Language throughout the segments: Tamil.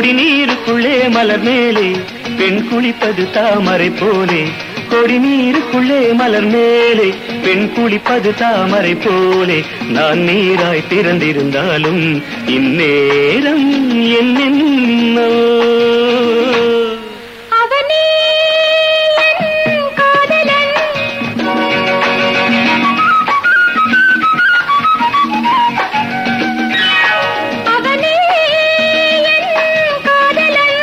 கொடி நீருக்குள்ளே மலர் மேலே பெண் குளிப்பது தாமரை போலே கொடி நீருக்குள்ளே மலர் மேலே பெண் குளிப்பது தாமரை போலே நான் நீராய் பிறந்திருந்தாலும் இந்நேரம் என்னென்னோ அவனே என் காதலன் அவனே என் காதலன்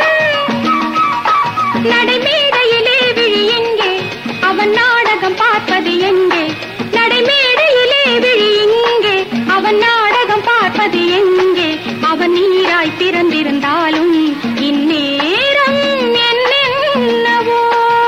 நடைமேடையிலே விழி எங்கே அவன் நாடகம் பார்ப்பது எங்கே நடைமேடையிலே விழி எங்கே அவன் நாடகம் பார்ப்பது எங்கே அவன் நீராய் பிறந்திருந்தாலும் இந்நேரம் என்னென்னவோ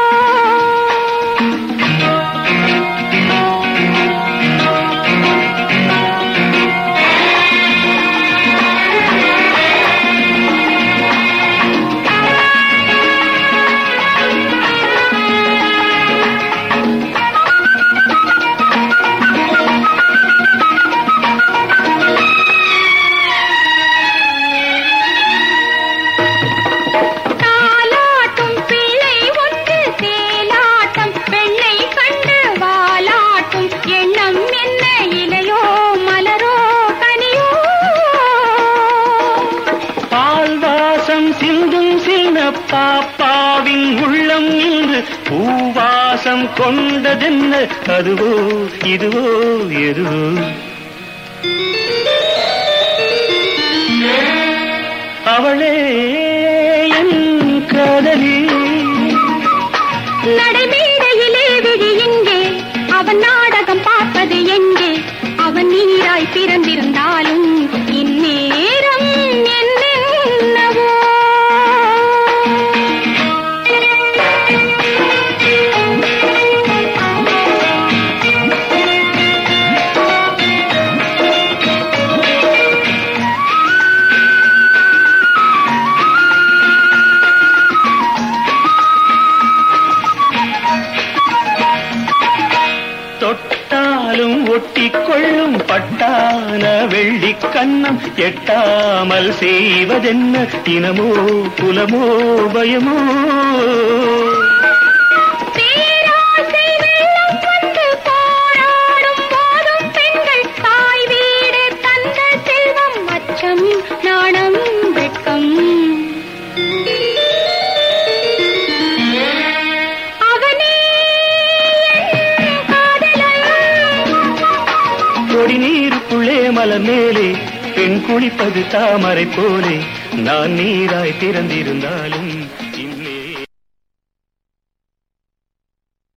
தாலாட்டும் பிள்ளை ஒன்று சேலாட்டம் பெண்ணை கண்டு வாலாட்டும் எண்ணம் என்ன இலையோ மலரோ கனியோ பால் வாசம் சிந்தும் சின்ன பாப்பாவின் உள்ளம் இன்று பூவாசம் கொண்டதென்ன அதுவோ இதுவோ எதுவோ அவளே என் காதலி நடைமேடையிலே விழி எங்கே அவன் நாடகம் பார்ப்பது எங்கே அவன் நீராய் பிறந்திருந்தாலும் இந்நேரம் என்னென்னவோ தொட்டாலும் ஒட்டிக்கொள்ளும் பட்டான வெள்ளி கண்ணம் எட்டாமல் செய்வதென்ன தினமோ குலமோ பயமோ பேராசை வெள்ளம் வந்து போராடும் போதும் பெண்கள் தாய் வீடு தந்த செல்வம் அச்சம் நாணம் வெட்கம் அவனே என் காதலன் கொடி நீருக்குள்ளே மலர் மேலே பெண் குளிப்பது தாமரை போலே நான் நீராய் பிறந்திருந்தாலும்